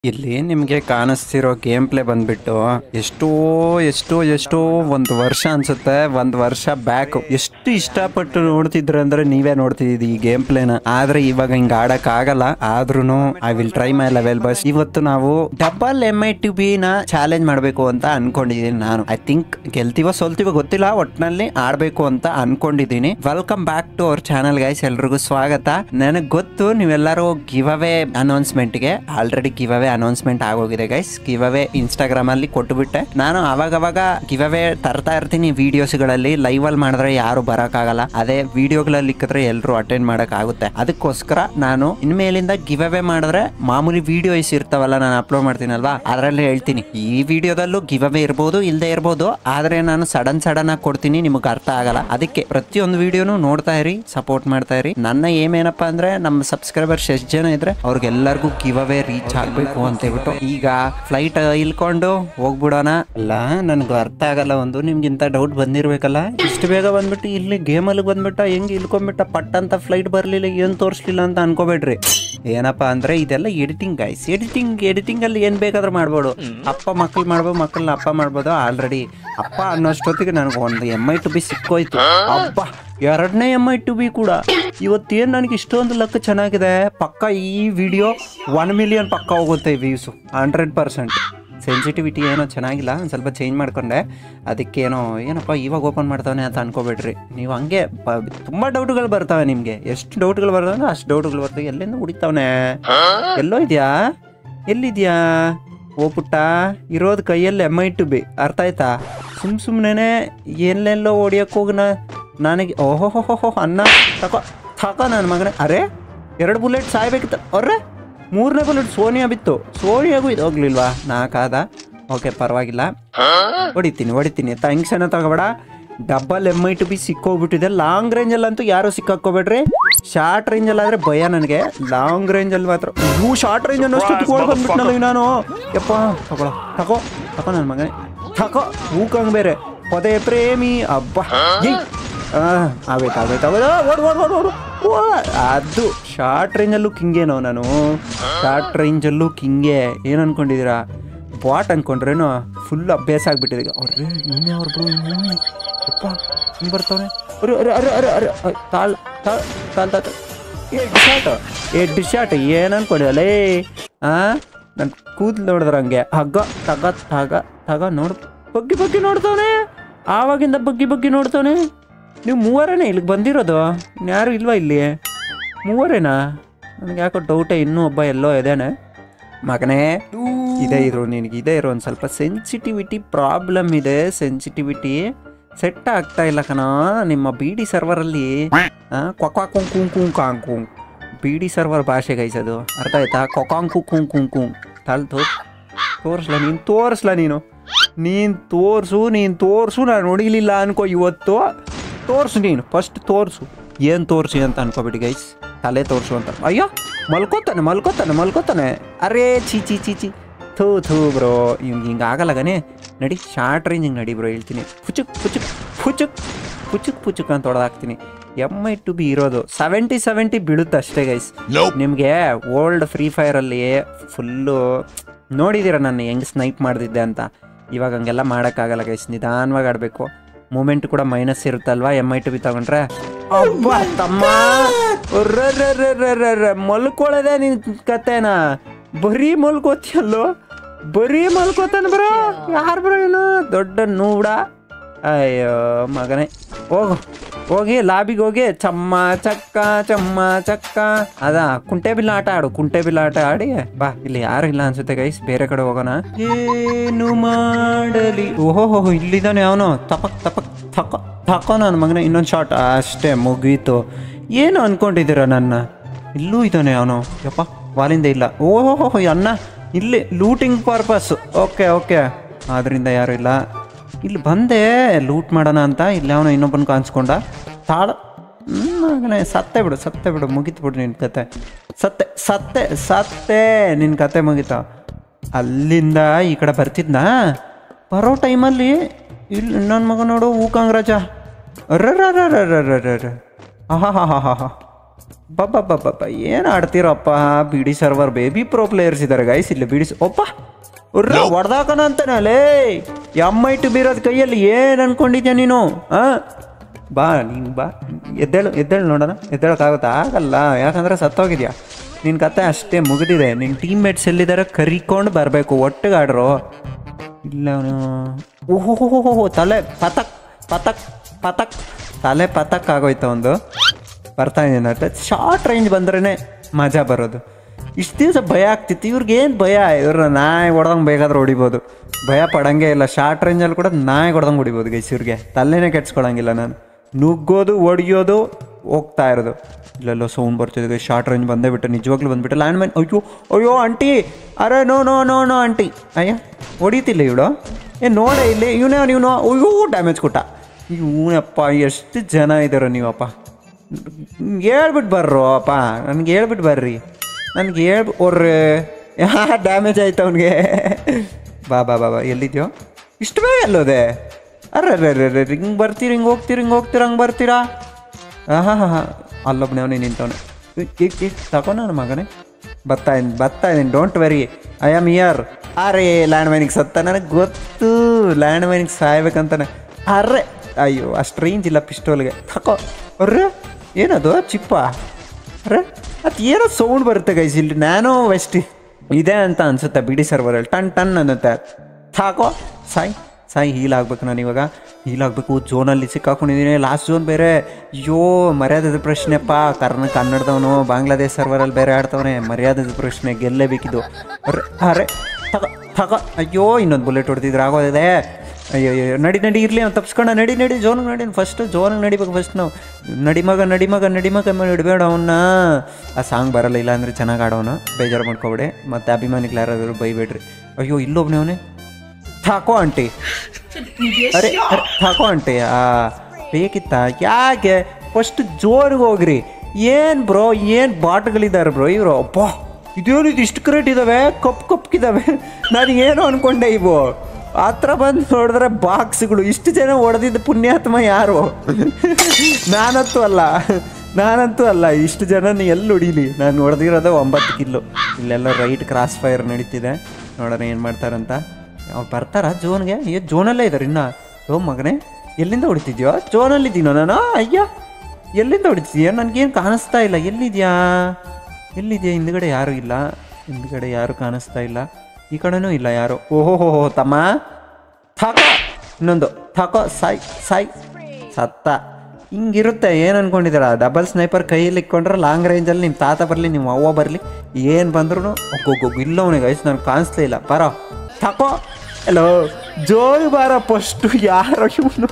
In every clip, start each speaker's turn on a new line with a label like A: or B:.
A: ಇಲ್ಲಿ ನಿಮಗೆ ಕಾಣಿಸ್ತಿರೋ game play ಬಂದ್ಬಿಟ್ಟು ಎಷ್ಟೋ ಎಷ್ಟೋ ಎಷ್ಟೋ ಒಂದು ವರ್ಷ ಅನ್ಸುತ್ತೆ ಒಂದು ವರ್ಷ ಬ್ಯಾಕ್ ಎಷ್ಟು ಇಷ್ಟಪಟ್ಟು ನೋಡ್ತಿದ್ರು ಅಂದ್ರೆ ನೀವೇ ನೋಡ್ತಿದ್ದೀರಿ ಈ ಗೇಮ್ ಪ್ಲೇನ ಆದ್ರೆ ಇವಾಗ ಹಿಂಗ ಆಡಕ್ ಆಗಲ್ಲ ಆದ್ರೂ I will try my level best ಇವತ್ತು ನಾವು double M I T B ನ ಚಾಲೆಂಜ್ ಮಾಡ್ಬೇಕು ಅಂತ ಅನ್ಕೊಂಡಿದ್ದೀನಿ ನಾನು ಐ ಥಿಂಕ್ ಗೆಲ್ತೀವೋ ಸೋಲ್ತೀವೋ ಗೊತ್ತಿಲ್ಲ ಒಟ್ನಲ್ಲಿ ಆಡ್ಬೇಕು ಅಂತ ಅನ್ಕೊಂಡಿದ್ದೀನಿ welcome back to our channel guys ಎಲ್ರಿಗೂ ಸ್ವಾಗತ ನನಗೆ ಗೊತ್ತು ನೀವೆಲ್ಲರೂ ಗಿವ್ ಅವೇ ಅನೌನ್ಸ್ಮೆಂಟ್ ಗೆ ಆಲ್ರೆಡಿ ಗಿವ್ ಅವೇ ಅನೌನ್ಸ್ಮೆಂಟ್ ಆಗೋಗಿದೆ ಗೈಸ್ ಗಿವ್ ಅವೇ ಇನ್ಸ್ಟಾಗ್ರಾಮ್ ಅಲ್ಲಿ ಕೊಟ್ಟುಬಿಟ್ಟೆ ನಾನು ಅವಾಗ ಅವಾಗ ಗಿವ್ ಅವೇ ತರ್ತಾ ಇರ್ತೀನಿ ವಿಡಿಯೋಸ್ ಗಳಲ್ಲಿ ಲೈವ್ ಅಲ್ಲಿ ಮಾಡಿದ್ರೆ ಯಾರು ಬರಕ್ಕಾಗಲ್ಲ ಅದೇ ವಿಡಿಯೋಗಳಲ್ಲಿ ಇಕ್ಕಿದ್ರೆ ಎಲ್ಲರೂ ಅಟೆಂಡ್ ಮಾಡಕ್ ಆಗುತ್ತೆ ಅದಕ್ಕೋಸ್ಕರ ನಾನು ಇನ್ಮೇಲಿಂದ ಗಿವ್ ಅವೇ ಮಾಡಿದ್ರೆ ಮಾಮೂಲಿ ವಿಡಿಯೋಸ್ ಇರ್ತಾವಲ್ಲ ನಾನು ಅಪ್ಲೋಡ್ ಮಾಡ್ತೀನಲ್ವಾ ಅದರಲ್ಲಿ ಹೇಳ್ತೀನಿ ಈ ವಿಡಿಯೋದಲ್ಲೂ ಗಿವ್ ಅವೇ ಇರ್ಬೋದು ಇಲ್ಲದೆ ಇರ್ಬೋದು ಆದ್ರೆ ನಾನು ಸಡನ್ ಸಡನ್ ಆಗಿ ಕೊಡ್ತೀನಿ ನಿಮಗೆ ಅರ್ಥ ಆಗಲ್ಲ ಅದಕ್ಕೆ ಪ್ರತಿಯೊಂದು ವಿಡಿಯೋನು ನೋಡ್ತಾ ಇರಿ ಸಪೋರ್ಟ್ ಮಾಡ್ತಾ ಇರಿ ನನ್ನ ಏಮ್ ಏನಪ್ಪಾ ಅಂದ್ರೆ ನಮ್ಮ ಸಬ್ಸ್ಕ್ರೈಬರ್ಸ್ ಎಷ್ಟು ಜನ ಇದ್ರೆ ಅವ್ರಿಗೆಲ್ಲರಿಗೂ ಗಿವ್ ಅವೇ ರೀಚ್ ಆಗ್ಬೇಕು ಅಂತ ಹೇಳ್ಬಿಟ್ಟು ಈಗ ಫ್ಲೈಟ್ ಇಲ್ಕೊಂಡು ಹೋಗ್ಬಿಡೋಣ ಅಲ್ಲ ನನ್ಗೆ ಅರ್ಥ ಆಗಲ್ಲ ಒಂದು ನಿಮ್ಗಿಂತ ಡೌಟ್ ಬಂದಿರ್ಬೇಕಲ್ಲ ಇಷ್ಟು ಬೇಗ ಬಂದ್ಬಿಟ್ಟು ಇಲ್ಲಿ ಗೇಮಲ್ಲಿ ಬಂದ್ಬಿಟ್ಟ ಹೆಂಗ್ ಇಲ್ಕೊಂಡ್ಬಿಟ್ಟ ಪಟ್ ಅಂತ ಫ್ಲೈಟ್ ಬರ್ಲಿಲ್ಲ ಏನ್ ತೋರಿಸ್ಲಿಲ್ಲ ಅಂತ ಅನ್ಕೋಬೇಡ್ರಿ ಏನಪ್ಪಾ ಅಂದ್ರೆ ಇದೆಲ್ಲ ಎಡಿಟಿಂಗ್ ಗೈಸ್ ಎಡಿಟಿಂಗ್ ಎಡಿಟಿಂಗ್ ಅಲ್ಲಿ ಏನ್ ಬೇಕಾದ್ರೂ ಮಾಡ್ಬೋದು ಅಪ್ಪ ಮಕ್ಳು ಮಾಡ್ಬೋದು ಮಕ್ಕಳನ್ನ ಅಪ್ಪ ಮಾಡ್ಬೋದು ಆಲ್ರೆಡಿ ಅಪ್ಪ ಅನ್ನೋಷ್ಟೊತ್ತಿಗೆ ನನಗೆ ಒಂದು ಎಮ್ ಐ ಟು ಬಿ ಸಿಕ್ಕೋಯ್ತು ಅಪ್ಪ ಎರಡನೇ ಎಮ್ ಐ ಟು ಬಿ ಕೂಡ ಇವತ್ತೇನು ನನಗೆ ಇಷ್ಟೊಂದು ಲಕ್ ಚೆನ್ನಾಗಿದೆ ಪಕ್ಕ ಈ ವಿಡಿಯೋ ಒನ್ ಮಿಲಿಯನ್ ಪಕ್ಕ ಹೋಗುತ್ತೆ ವ್ಯೂಸು ಹಂಡ್ರೆಡ್ ಪರ್ಸೆಂಟ್ ಸೆನ್ಸಿಟಿವಿಟಿ ಏನೋ ಚೆನ್ನಾಗಿಲ್ಲ ಒಂದು ಸ್ವಲ್ಪ ಚೇಂಜ್ ಮಾಡ್ಕೊಂಡೆ ಅದಕ್ಕೇನೋ ಏನಪ್ಪ ಇವಾಗ ಓಪನ್ ಮಾಡ್ತಾನೆ ಅಂತ ಅನ್ಕೋಬೇಡ್ರಿ ನೀವು ಹಂಗೆ ಪ- ತುಂಬ ಡೌಟ್ಗಳು ಬರ್ತಾವೆ ನಿಮಗೆ ಎಷ್ಟು ಡೌಟ್ಗಳು ಬರ್ತವೆ ಅಷ್ಟು ಡೌಟ್ಗಳು ಬರ್ತವೆ ಎಲ್ಲಿಂದ ಹುಡಿತಾವನೆ ಎಲ್ಲೋ ಇದೆಯಾ ಎಲ್ಲಿದ್ಯಾ ಓ ಪುಟ್ಟ ಇರೋದು ಕೈಯಲ್ಲಿ ಎಮ್ ಐ ಟು ಬಿ ಅರ್ಥ ಆಯ್ತಾ ಸುಮ್ ಸುಮ್ಮನೆ ಎಲ್ಲೆಲ್ಲೋ ಹೊಡಿಯಕ್ಕೆ ಹೋಗಿ ನಾ ನನಗೆ ಓಹೋ ಅನ್ನ ತಕೋ ತಕೋ ನನ್ನ ಮಗನೇ ಅರೆ ಎರಡು ಬುಲೆಟ್ ಸಾಯ್ಬೇಕಿತ್ತು ಅರ್ರೆ ಮೂರನೇ ಬುಲೆಟ್ ಸೋನಿಯಾ ಬಿತ್ತು ಸೋನಿಯಾಗೂ ಇದು ಹೋಗ್ಲಿಲ್ವಾ ನಾಲ್ಕಾದ ಓಕೆ ಪರವಾಗಿಲ್ಲ ಹೊಡಿತೀನಿ ಹೊಡಿತೀನಿ ಟೆನ್ಷನ್ ತಗೋಬೇಡ double M I two B ಸಿಕ್ಕೋಗ್ಬಿಟ್ಟಿದೆ ಲಾಂಗ್ ರೇಂಜಲ್ಲಂತೂ ಯಾರು ಸಿಕ್ಕಾಕೋಬೇಡ್ರಿ ಶಾರ್ಟ್ ರೇಂಜಲ್ಲಾದರೆ ಭಯ ನನಗೆ ಲಾಂಗ್ ರೇಂಜಲ್ಲಿ ಮಾತ್ರ ಇವು ಶಾರ್ಟ್ ರೇಂಜ್ ಅನ್ನೋಷ್ಟು ಬಂದ್ಬಿಟ್ನಲ್ಲ ಇವ್ ನಾನು ಯಪ್ಪ ತಗೊಳ ತಗೋ ತಗೋ ನನ್ನ ಮಗನೇ ತಗೋ ಹೂಕಂಗ್ ಬೇರೆ ಪದೇ ಪ್ರೇಮಿ ಅಬ್ಬ ಏಯ್ ಆ, ಆಗೋಯ್ತು ಆಗೋಯ್ತು ಆಗೋದು ಓಡು ಓಡು ಓಡು ಓಡು ಓ, ಅದು ಶಾರ್ಟ್ ರೇಂಜಲ್ಲೂ ಕಿಂಗೇನೋ ನಾನು ಶಾರ್ಟ್ ರೇಂಜಲ್ಲೂ ಕಿಂಗೆ ಏನು ಅನ್ಕೊಂಡಿದ್ದೀರಾ ಬಾಟ್ ಅನ್ಕೊಂಡ್ರೇನು ಫುಲ್ ಅಭ್ಯಾಸ ಆಗ್ಬಿಟ್ಟಿದೆ ಈಗ ಅವ್ರೆ ಇನ್ನೇ ಅವ್ರು ಬ್ರೋ ಇನ್ನೇ ಅಪ್ಪ ಹಿಂಗೆ ಬರ್ತಾವನೆ ಅರೆ ಅರೆ ಅರೆ ಅರೆ ಅರೆ ಅಯ್, ತಾಳ್ ತಾಳ್ ತಾಳ್ ತಾಳ್ ಎಡ್ ಶಾಟ್ ಎಡ್ ಶಾಟ್ ಏನು ಅನ್ಕೊಂಡಿದ್ದಲೇ ಆ ನನ್ನ ಕೂದಲು ನೋಡಿದ್ರೆ ಹಂಗೆ ಹಗ್ಗ ತಗ ತಗ ತಗ ನೋಡ್ ಬಗ್ಗಿ ಬಗ್ಗಿ ನೋಡ್ತಾವನೆ ಆವಾಗಿಂದ ಬಗ್ಗಿ ಬಗ್ಗಿ ನೋಡ್ತಾವನೆ ನೀವು ಮೂವರೇನೆ ಇಲ್ಲಿಗೆ ಬಂದಿರೋದು ಇನ್ಯಾರು ಇಲ್ವಾ ಇಲ್ಲಿ ಮೂವರೇನಾ ನನಗೆ ಯಾಕೋ ಡೌಟೇ ಇನ್ನೂ ಒಬ್ಬ ಎಲ್ಲೋ ಇದ್ದಾನೆ ಮಗನೇ ಇದೇ ಇರು ನಿನಗೆ ಇದೇ ಇರೋ ಒಂದು ಸ್ವಲ್ಪ ಸೆನ್ಸಿಟಿವಿಟಿ ಪ್ರಾಬ್ಲಮ್ ಇದೆ ಸೆನ್ಸಿಟಿವಿಟಿ ಸೆಟ್ ಆಗ್ತಾ ಇಲ್ಲ ಕಣ ನಿಮ್ಮ ಬಿ ಡಿ ಸರ್ವರಲ್ಲಿ ಕೊಕ್ವಾ ಕುಂಗ್ ಕುಂಗ್ ಕುಂಗ್ ಕಾಂಗ್ ಕುಂಗ್ ಬಿ ಡಿ ಸರ್ವರ್ ಭಾಷೆ ಗೈಸದು ಅರ್ಥ ಆಯ್ತಾ ಕೊಕಾಂಗ್ ಕು ಕುಂಗ್ ಕುಂಗ್ ಕುಂಗ್ ತಲ್ ತೋ ತೋರಿಸ್ಲ ನೀನು ತೋರಿಸ್ಲ ನೀನು ನೀನು ತೋರಿಸು ನೀನು ತೋರಿಸು ನಾನು ಹೊಡಿಲಿಲ್ಲ ಅನ್ಕೋ ಇವತ್ತು ತೋರಿಸು ನೀನು ಫಸ್ಟ್ ತೋರಿಸು ಏನು ತೋರಿಸಿ ಅಂತ ಅನ್ಕೋಬಿಡಿ ಗೈಸ್ ತಲೆ ತೋರಿಸು ಅಂತ ಅಯ್ಯೋ ಮಲ್ಕೋತಾನೆ ಮಲ್ಕೋತಾನೆ ಮಲ್ಕೋತಾನೆ ಅರೇ ಚಿ ಚಿ ಚಿ ಚಿ ಥೂ ಥೂ ಬ್ರೋ ಹಿಂಗೆ ಹಿಂಗೆ ಆಗಲ್ಲಗನೆ ನಡಿ ಶಾರ್ಟ್ ರೇಂಜ್ ಹಿಂಗೆ ನಡಿ ಬ್ರೋ ಹೇಳ್ತೀನಿ ಪುಚುಕ್ ಪುಚುಕ್ ಪುಚುಕ್ ಪುಚುಕ್ ಪುಚುಕ್ ಅಂತ ಹೊಡೆದಾಕ್ತೀನಿ ಎಮ್ ಐ ಟು ಬಿ ಇರೋದು ಸೆವೆಂಟಿ ಸೆವೆಂಟಿ ಬೀಳುತ್ತೆ ಅಷ್ಟೇ ಗೈಸ್ ನಿಮಗೆ ಓಲ್ಡ್ ಫ್ರೀ ಫೈರಲ್ಲಿ ಫುಲ್ಲು ನೋಡಿದ್ದೀರ ನಾನು ಹೆಂಗೆ ಸ್ನೈಪ್ ಮಾಡ್ತಿದ್ದೆ ಅಂತ ಇವಾಗ ಹಂಗೆಲ್ಲ ಮಾಡೋಕ್ಕಾಗಲ್ಲ ಗೈಸ್ ನಿಧಾನವಾಗಿ ಆಡಬೇಕು ಮೂಮೆಂಟ್ ಕೂಡ ಮೈನಸ್ ಇರುತ್ತಲ್ವಾ ಎಮ್ ಐ ಟು ಬಿ ತಗೊಂಡ್ರೆ ಅಬ್ಬ ತಮ್ಮ ಅರ್ರರ್ರರ್ರರ್ರರ್ರ, ಮಲ್ಕೊಳ್ಳೋದೇ ನಿನ್ ಕತೆನಾ ಬರೀ ಮಲ್ಕೋತಿಯಲ್ಲೋ ಬರೀ ಮಲ್ಕೋತಾನ ಬ್ರೋ ಯಾರು ಬ್ರೋ ಏನು ದೊಡ್ಡ ನೂಡ ಅಯ್ಯೋ ಮಗನೇ ಹೋಗು ಹೋಗಿ ಲಾಬಿಗೆ ಹೋಗಿ ಚಮ್ಮ ಚಕ್ಕ ಚಮ್ಮ ಚಕ್ಕ ಅದ ಕುಂಟೆ ಬಿಲ್ಲ ಆಟ ಆಡು ಕುಂಟೆ ಬಿಲ್ಲ ಆಟ ಆಡಿ ಬಾ ಇಲ್ಲಿ ಯಾರು ಇಲ್ಲ ಅನ್ಸುತ್ತೆ ಗೈಸ್ ಬೇರೆ ಕಡೆ ಹೋಗೋಣ ಏನು ಮಾಡಲಿ ಓಹೋ ಇಲ್ಲಿದ್ದಾನೆ ಅವನು ತಪಕ್ ತಪಕ್ ತಕ ತಕೋ ನನ್ನ ಮಗನೇ ಇನ್ನೊಂದು ಶಾಟ್ ಅಷ್ಟೇ ಮುಗೀತು ಏನು ಅನ್ಕೊಂಡಿದ್ದೀರ ನನ್ನ ಇಲ್ಲೂ ಇದ್ದಾನೆ ಅವನು ಯಪ್ಪ ವಾಲಿಂದ ಇಲ್ಲ ಓಹೋ ಅನ್ನ ಇಲ್ಲಿ ಲೂಟಿಂಗ್ ಪರ್ಪಸ್ ಓಕೆ ಓಕೆ ಆದ್ರಿಂದ ಯಾರು ಇಲ್ಲ ಇಲ್ಲಿ ಬಂದೆ ಲೂಟ್ ಮಾಡೋಣ ಅಂತ ಇಲ್ಲಿ ಅವನು ಇನ್ನೊಬ್ಬನ ಕಾಣಿಸ್ಕೊಂಡ ತಾಳ ಮಗನೇ ಸತ್ತೆ ಬಿಡು ಸತ್ತೆ ಬಿಡು ಮುಗೀತು ಬಿಡು ನಿನ್ನ ಕತೆ ಸತ್ತೆ ಸತ್ತೆ ಸತ್ತೆ ನಿನ್ನ ಕತೆ ಮುಗೀತ ಅಲ್ಲಿಂದ ಈ ಕಡೆ ಬರ್ತಿದ್ನಾ ಬರೋ ಟೈಮಲ್ಲಿ ಇಲ್ಲಿ ನನ್ನ ಮಗ ನೋಡು ಹೂಕಂಗ್ ರಾಜ ಅರ್ರರ್ರರ್ರರ್ರರ್ರರ್ರ ಆಹಾ ಹಾ ಹಾ ಹಾ ಹಾ ಬಬ್ಬಬ್ಬಬ್ಬ ಏನು ಆಡ್ತೀರಪ್ಪ ಬಿಡಿ ಸರ್ವರ್ ಬೇಬಿ ಪ್ರೋ ಪ್ಲೇಯರ್ಸ್ ಇದ್ದಾರೆ ಗೈಸ್ ಇಲ್ಲಿ ಬಿಡಿ ಒಪ್ಪ ಉರ್ರ ಹೊಡ್ದಾಕನ ಅಂತಾನಲ್ಲೇ ಎಮ್ ಐ ಟು ಬೀರೋದ್ ಕೈಯಲ್ಲಿ ಏನು ಅನ್ಕೊಂಡಿದ್ಯಾ ನೀನು ಆ ಬಾ ನೀನು ಬಾ ಎದ್ದೇಳು ಎದ್ದೇಳು ನೋಡೋಣ ಎದ್ದೇಳಕ್ಕಾಗುತ್ತಾ ಆಗಲ್ಲ ಯಾಕಂದ್ರೆ ಸತ್ತೋಗಿದ್ಯಾ ನಿನ್ನ ಕತೆ ಅಷ್ಟೇ ಮುಗಿದಿದೆ ನಿನ್ನ ಟೀಮ್ ಮೇಟ್ಸ್ ಎಲ್ಲಿದ್ದಾರೆ ಕರಿಕೊಂಡು ಬರಬೇಕು ಒಟ್ಟಿಗೆ ಆಡ್ರು ಇಲ್ಲ ಅವನು ಓಹೋ ತಲೆ ಪತಕ್ ಪತಕ್ ಪತಕ್ ತಲೆ ಪತಕ್ ಆಗೋಯ್ತು ಒಂದು ಬರ್ತಾ ಇದ್ದೀನಿ ಶಾರ್ಟ್ ರೇಂಜ್ ಬಂದ್ರೇ ಮಜಾ ಬರೋದು ಇಷ್ಟು ದಿವಸ ಭಯ ಆಗ್ತಿತ್ತು ಇವ್ರಿಗೆ ಏನು ಭಯ ಇವ್ರ ನಾಯಿ ಹೊಡೆದಂಗೆ ಬೇಕಾದ್ರೆ ಹೊಡಿಬೋದು ಭಯ ಪಡಂಗೆ ಇಲ್ಲ ಶಾರ್ಟ್ ರೇಂಜಲ್ಲಿ ಕೂಡ ನಾಯಿ ಹೊಡೆದಂಗೆ ಹೊಡಿಬೋದು ಗೈಸ್ ಇವ್ರಿಗೆ ತಲೆನೇ ಕೆಡ್ಸ್ಕೊಳಂಗಿಲ್ಲ ನಾನು ನುಗ್ಗೋದು ಹೊಡಿಯೋದು ಹೋಗ್ತಾ ಇರೋದು ಇಲ್ಲೆಲ್ಲೋ ಸೌಂಡ್ ಬರ್ತಿದೆ ಶಾರ್ಟ್ ರೇಂಜ್ ಬಂದೇ ಬಿಟ್ಟು ನಿಜವಾಗ್ಲೂ ಬಂದ್ಬಿಟ್ಟು ಲ್ಯಾಂಡ್ ಮ್ಯಾನ್ ಅಯ್ಯೋ ಅಯ್ಯೋ ಆಂಟಿ ಅರೆ no no no no aunty ಅಯ್ಯ ಹೊಡಿತಿಲ್ಲ ಇವಳು ಏ ನೋಡೆ ಇಲ್ಲಿ ಇವನೇ ಇವನು ಅಯ್ಯೋ ಡ್ಯಾಮೇಜ್ ಕೊಟ್ಟ ಇವನಪ್ಪ ಎಷ್ಟು ಜನ ಇದ್ದಾರ ನೀವಪ್ಪ ಹೇಳ್ಬಿಟ್ಟು ಬರ್ರೋ ಅಪ್ಪ ನನಗೆ ಹೇಳ್ಬಿಟ್ಟು ಬರ್ರಿ ನನಗೆ ಹೇಳ್ಬಿ ಅವ್ರೆ ಯಾ ಡ್ಯಾಮೇಜ್ ಆಯ್ತು ಅವನಿಗೆ ಬಾ ಬಾ ಬಾ ಬಾ ಎಲ್ಲಿದ್ಯೋ ಇಷ್ಟು ಬೇಗ ಎಲ್ಲೋದೆ ಅರ್ರೆ ಅರ್ರೆ ಅರ್ರೆ ಹಿಂಗೆ ಬರ್ತೀರಿ ಹಿಂಗೆ ಹೋಗ್ತೀರಿ ಹಿಂಗೆ ಹೋಗ್ತೀರ ಹಂಗೆ ಬರ್ತೀರಾ ಹಾಂ ಹಾಂ ಹಾಂ ಅಲ್ಲೊಬ್ಬನೇ ಅವನೇ ನಿಂತವನೆ ತಗೋ ನನ್ನ ಮಗನೇ ಬರ್ತಾ ಇದ್ದೀನಿ ಬರ್ತಾ ಇದ್ದೀನಿ don't worry I am here ಅರೆ ಲ್ಯಾಂಡ್ ಮೈನಿಗೆ ಸತ್ತ ನನಗೆ ಗೊತ್ತು ಲ್ಯಾಂಡ್ ಮೈನಿಗೆ ಸಾಯ್ಬೇಕಂತಾನೆ ಅರ್ರೆ ಅಯ್ಯೋ ಅಷ್ಟು ರೇಂಜ್ ಇಲ್ಲ ಪಿಸ್ಟೋಲ್ಗೆ ತಕೋ ಅರ್ರೆ ಏನದು ಚಿಪ್ಪ ಅರೆ ಅದು ಏನೋ ಸೌಂಡ್ ಬರುತ್ತೆ ಗೈಸ್ ಇಲ್ಲಿ ನ್ಯಾನೋ ವೆಸ್ಟ್ ಇದೆ ಅಂತ ಅನ್ಸುತ್ತೆ ಬಿಡಿ ಸರ್ವರಲ್ಲಿ ಟನ್ ಟನ್ ಅನ್ನುತ್ತೆ ಸಾಕೋ ಸಾಯ್ ಸಾಯ್ ಹೀಲ್ ಆಗ್ಬೇಕು ನಾನು ಇವಾಗ ಹೀಲ್ ಆಗಬೇಕು ಝೋನಲ್ಲಿ ಸಿಕ್ಕಾಕೊಂಡಿದ್ದೀನಿ ಲಾಸ್ಟ್ ಝೋನ್ ಬೇರೆ ಅಯ್ಯೋ ಮರ್ಯಾದದ ಪ್ರಶ್ನೆಪ್ಪ ಕರ್ನ ಕನ್ನಡದವನು ಬಾಂಗ್ಲಾದೇಶ್ ಸರ್ವರಲ್ಲಿ ಬೇರೆ ಆಡ್ತವನೆ ಮರ್ಯಾದದ ಪ್ರಶ್ನೆ ಗೆಲ್ಲೇಬೇಕಿದ್ದು ಅರೆ ಅರೆ ತಗ ತಗ ಅಯ್ಯೋ ಇನ್ನೊಂದು ಬುಲೆಟ್ ಹೊಡೆದಿದ್ರೆ ಆಗೋದಿದೆ ಅಯ್ಯೋ ಅಯ್ಯೋ ನಡಿ ನಡಿ ಇರಲಿ ಅವ್ನು ತಪ್ಸ್ಕೊಂಡ ನಡಿ ನಡಿ ಜೋನಿಗೆ ನಡಿ ಫಸ್ಟ್ ಜೋನಿಗೆ ನಡಿಬೇಕು ಫಸ್ಟ್ ನಾವು ನಡಿಮಗ ನಡಿಮಗ ನಡಿಮಗ ಇಡಬೇಡ ಅವನ್ನ ಆ ಸಾಂಗ್ ಬರಲ್ಲ ಇಲ್ಲ ಅಂದರೆ ಚೆನ್ನಾಗಿ ಆಡೋನು ಬೇಜಾರು ಮಾಡ್ಕೊಬೇಡಿ ಮತ್ತು ಅಭಿಮಾನಿಗಳು ಯಾರಾದರೂ ಬೈಬೇಡ್ರಿ ಅಯ್ಯೋ ಇಲ್ಲೊಬ್ನೇ ಅವನೇ ಥಾಕೋ ಆಂಟಿ ಅರೆ ಅರೆ, ಥಾಕೋ ಆಂಟಿ ಆ ಬೇಕಿತ್ತ ಯಾಕೆ ಫಸ್ಟ್ ಜೋರಿಗೆ ಹೋಗ್ರಿ ಏನು ಬ್ರೋ ಏನು ಬಾಟ್ಗಳಿದ್ದಾರೆ ಬ್ರೋ ಇವರು ಅಪ್ಪ ಇದೇನಿದು ಇಷ್ಟು ಕ್ರೇಟ್ ಇದ್ದಾವೆ ಕಪ್ ಕಪ್ಕಿದ್ದಾವೆ ನಾನು ಏನು ಅನ್ಕೊಂಡೆ ಇವು ಹತ್ರ ಬಂದು ನೋಡಿದ್ರೆ ಬಾಕ್ಸ್ಗಳು ಇಷ್ಟು ಜನ ಹೊಡೆದಿದ್ದ ಪುಣ್ಯಾತ್ಮ ಯಾರು ನಾನಂತೂ ಅಲ್ಲ ನಾನಂತೂ ಅಲ್ಲ ಇಷ್ಟು ಜನ ಎಲ್ಲಿ ಹೊಡೀಲಿ ನಾನು ಹೊಡೆದಿರೋದು ಒಂಬತ್ತು ಕಿಲ್ಲು ಇಲ್ಲೆಲ್ಲ ರೈಟ್ ಕ್ರಾಸ್ ಫೈರ್ ನಡೀತಿದೆ ನೋಡೋಣ ಏನು ಮಾಡ್ತಾರಂತ ಅವ್ರು ಬರ್ತಾರ ಜೋನ್ಗೆ ಏ ಜೋನಲ್ಲೇ ಇದ್ದಾರೆ ಇನ್ನ ಓ ಮಗನೇ ಎಲ್ಲಿಂದ ಹೊಡಿತಿದ್ಯೋ ಜೋನಲ್ಲಿದ್ದೀನೋ ನಾನು ಅಯ್ಯ ಎಲ್ಲಿಂದ ಹೊಡಿತಿದ್ಯಾ ನನಗೇನು ಕಾಣಿಸ್ತಾ ಇಲ್ಲ ಎಲ್ಲಿದ್ಯಾ ಎಲ್ಲಿದೆಯಾ ಹಿಂದ್ಗಡೆ ಯಾರೂ ಇಲ್ಲ ಹಿಂದ್ಗಡೆ ಯಾರು ಕಾಣಿಸ್ತಾ ಇಲ್ಲ ಈ ಕಡೆನೂ ಇಲ್ಲ ಯಾರು ಓಹೋ ಹೋ ಹೋ ತಮ್ಮ ಥಾಕೋ ಇನ್ನೊಂದು ಥಾಕೋ ಸಾಯ್ ಸಾಯ್ ಸತ್ತ ಹಿಂಗಿರುತ್ತೆ ಏನು ಅನ್ಕೊಂಡಿದ್ದೀರ ಡಬಲ್ ಸ್ನೈಪರ್ ಕೈಯಲ್ಲಿ ಇಟ್ಕೊಂಡ್ರೆ ಲಾಂಗ್ ರೇಂಜಲ್ಲಿ ನಿಮ್ಮ ತಾತ ಬರಲಿ ನಿಮ್ಮ ಅವ್ವ ಬರಲಿ ಏನು ಬಂದ್ರು ಒಗ್ಗೊಗ್ಗು ಇಲ್ಲ ಅವನಿಗೆ ಐಸ್ ನನಗೆ ಕಾಣಿಸ್ಲೇ ಇಲ್ಲ ಬರೋ ಥಾಕೋ ಹಲೋ ಜೋನ್ ಬಾರ ಫಸ್ಟು ಯಾರೋ ಇವನು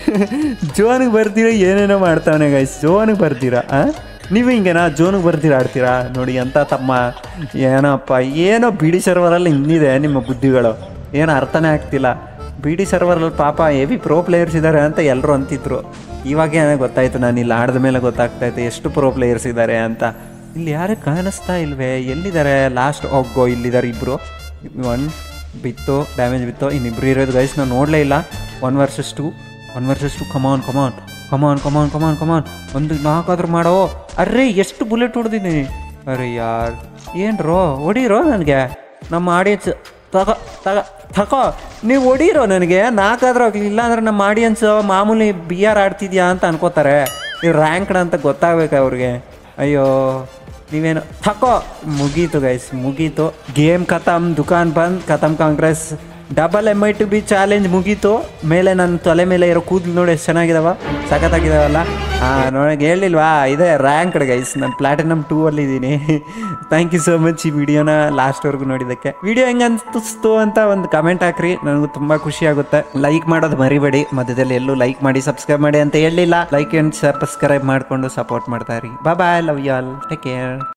A: ಜೋನಿಗೆ ಬರ್ತೀರಾ ಏನೇನೋ ಮಾಡ್ತಾವನೆ ಗೈಸ್ ಜೋನಿಗೆ ಬರ್ತೀರಾ ಆ? ನೀವು ಹಿಂಗೆನಾ ಜೋನಿಗೆ ಬರ್ತೀರಾ ಆಡ್ತೀರಾ ನೋಡಿ ಎಂತ ತಮ್ಮ ಏನಪ್ಪ ಏನೋ ಬಿಡಿ ಸರ್ವರಲ್ಲಿ ಹಿಂದಿದೆ ನಿಮ್ಮ ಬುದ್ಧಿಗಳು ಏನು ಅರ್ಥನೇ ಆಗ್ತಿಲ್ಲ ಬಿಡಿ ಸರ್ವರಲ್ಲಿ ಪಾಪ ಹೆವಿ ಪ್ರೋ ಪ್ಲೇಯರ್ಸ್ ಇದ್ದಾರೆ ಅಂತ ಎಲ್ಲರೂ ಅಂತಿದ್ರು ಇವಾಗೇ ಗೊತ್ತಾಯ್ತು ನಾನು ಇಲ್ಲಿ ಆಡಿದ ಮೇಲೆ ಗೊತ್ತಾಗ್ತಾಯಿತ್ತು ಎಷ್ಟು ಪ್ರೋ ಪ್ಲೇಯರ್ಸ್ ಇದ್ದಾರೆ ಅಂತ ಇಲ್ಲಿ ಯಾರು ಕಾಣಿಸ್ತಾ ಇಲ್ವೇ ಎಲ್ಲಿದ್ದಾರೆ ಲಾಸ್ಟ್ ಹೋಗೋ ಇಲ್ಲಿದ್ದಾರೆ ಇಬ್ಬರು ಒನ್ ಬಿತ್ತು ಡ್ಯಾಮೇಜ್ ಬಿತ್ತು ಇನ್ನಿಬ್ರು ಇರೋದು ಗೈಸ್ ನಾವು ನೋಡಲೇ ಇಲ್ಲ one versus two one versus two come on come on come on come on come on come on ಒಂದು ನಾಲ್ಕಾದ್ರೂ ಮಾಡೋ ಅರ್ರೇ ಎಷ್ಟು ಬುಲೆಟ್ ಹೊಡೆದಿದ್ದೀನಿ ಅರೆ ಯಾರ್ ಏನ್ರೋ ಹೊಡೀರೋ ನನಗೆ ನಮ್ಮ ಆಡಿಯನ್ಸ್ ತಗ ತಗ ತಗೋ ನೀವು ಹೊಡೀರೋ ನನಗೆ ನಾಲ್ಕಾದ್ರೂ ಆಗಲಿ ಇಲ್ಲ ಅಂದ್ರೆ ನಮ್ಮ ಆಡಿಯನ್ಸ್ ಮಾಮೂಲಿ ಬಿ ಆರ್ ಆಡ್ತಿದ್ಯಾ ಅಂತ ಅನ್ಕೋತಾರೆ ನೀವು ರ್ಯಾಂಕ್ಡ್ ಅಂತ ಗೊತ್ತಾಗ್ಬೇಕು ಅವ್ರಿಗೆ ಅಯ್ಯೋ ನೀವೇನು ಥಕೋ ಮುಗೀತು ಗೈಸ್ ಮುಗೀತು ಗೇಮ್ ಖತಮ್ ದುಕಾನ್ ಬಂದ್ ಖತಮ್ Congress double M I two B challenge ಮುಗೀತು ಮೇಲೆ ನನ್ನ ತಲೆ ಮೇಲೆ ಇರೋ ಕೂದಲು ನೋಡಿ ಎಷ್ಟು ಚೆನ್ನಾಗಿದಾವ ಸಖತ್ತಾಗಿದಾವಲ್ಲ ಹಾಂ ನೋಡಿ ಹೇಳಿಲ್ವಾ ಇದೆ ರ್ಯಾಂಕ್ಡ್ ಗೈಸ್ ನಾನು ಪ್ಲಾಟಿನಮ್ ಟೂ ಅಲ್ಲಿ ಇದ್ದೀನಿ ಥ್ಯಾಂಕ್ ಯು ಸೋ ಮಚ್ ಈ ವಿಡಿಯೋನ ಲಾಸ್ಟ್ವರೆಗೂ ನೋಡಿದ್ದಕ್ಕೆ ವಿಡಿಯೋ ಹೆಂಗೆ ಅನ್ಸ್ತು ಅಂತ ಒಂದು ಕಮೆಂಟ್ ಹಾಕ್ರಿ ನನಗೂ ತುಂಬ ಖುಷಿ ಆಗುತ್ತೆ ಲೈಕ್ ಮಾಡೋದು ಮರಿಬೇಡಿ ಮಧ್ಯದಲ್ಲಿ ಎಲ್ಲೂ ಲೈಕ್ ಮಾಡಿ ಸಬ್ಸ್ಕ್ರೈಬ್ ಮಾಡಿ ಅಂತ ಹೇಳಿಲ್ಲ ಲೈಕ್ ಆ್ಯಂಡ್ ಸಬ್ಸ್ಕ್ರೈಬ್ ಮಾಡಿಕೊಂಡು ಸಪೋರ್ಟ್ ಮಾಡ್ತಾ ಇರಿ bye love you all take care